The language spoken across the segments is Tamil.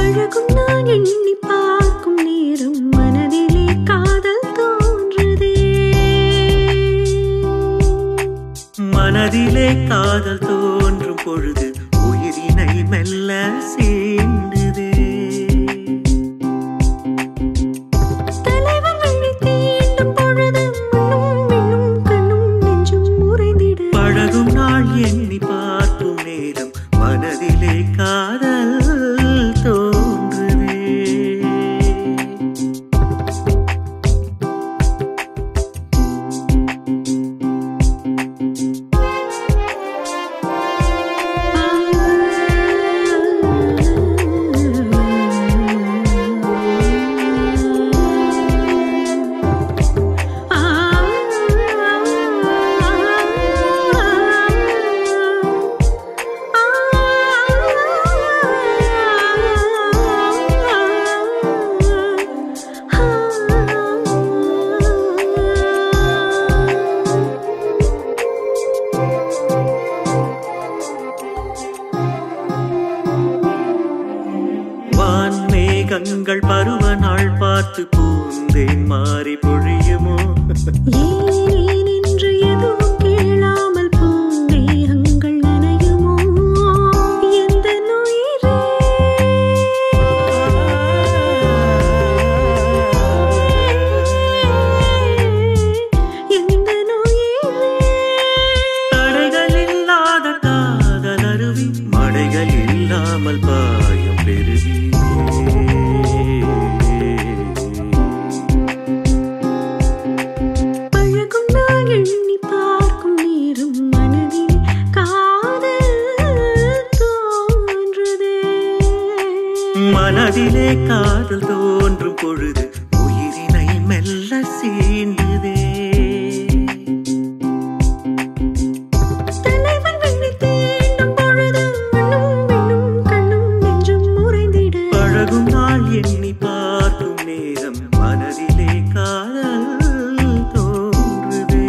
பழகும் நான் எண்ணி பார்க்கும் நேரம் மனதிலே காதல் தோன்றுதே மனதிலே காதல் தோன்றும் பொழுது உயிரினை மெல்ல சீண்டுதே தலைவன் வழி தீண்டும் பொழுது மண்ணும் விண்ணும் கண்ணும் நெஞ்சும் உறைந்திட பழகும் நாள் எண்ணி பார்க்கும் நேரம் மனதிலே காதல் தோன்றுதே வான்மேகங்கள் பருவ நாள் பார்த்து பூந்தேன் மாறி பொழியுமோ ஏன் என்று எதுவும் கேளாமல் பூந்தேகங்கள் நனையுமோ எந்த நுயிரே எந்த நுயிரே தடைகள் இல்லாத காதல் அருவி மடைகள் இல்லாமல் பாயும் பெருகி பழகும் நான் எண்ணி பார்க்கும் நேரம் மனதில் காதல் தோன்றுதே மனதிலே காதல் தோன்றும் பொழுது உயிரினை மெல்ல சீண்டுதே தலைவன் வெண்ணி தீண்டும் பொழுது மண்ணும் விண்ணும் கண்ணும் நெஞ்சும் உறைந்திட பழகும் நாள் எண்ணி பார்க்கும் நேரம் மனதிலே காதல் தோன்றுதே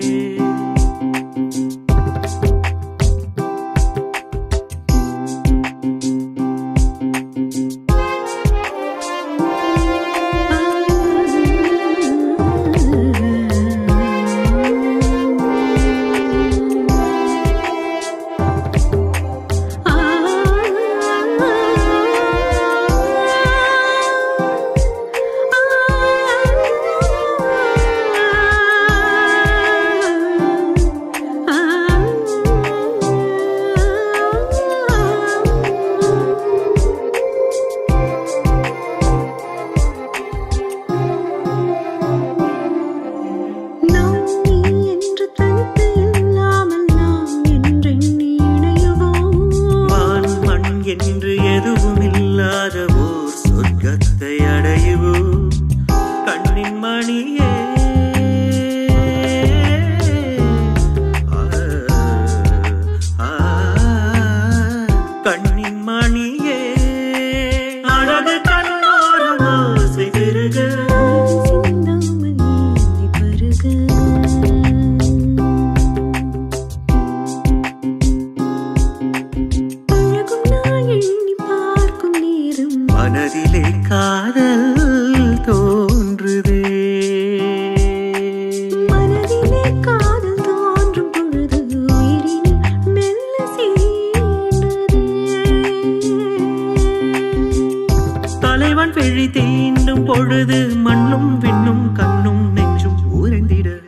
நாம் நீ என்று தனித்து இல்லாமல் நாம் என்றெண்ணி இணையுவோம் வான் மண் என்று எதுவும் இல்லாத ஓர் சொர்க்கத்தை அடையுவோம் கண்ணின் மணியே ஆ, ஆ, கண்ணின் மணியே அழகு கண்ணோரம் ஆசை பெருக சிந்தாமல் நீந்தி பருக பழகும் நான் எண்ணி பார்க்கும் நேரம் மனதிலே காதல் தோன்றுதே மனதிலே காதல் தோன்றும் பொழுது உயிரினில் மெல்ல சீண்டதே தலைவன் விழி தீண்டும் பொழுது மண்ணும் விண்ணும் கண்ணும் நெஞ்சும் உறைந்திட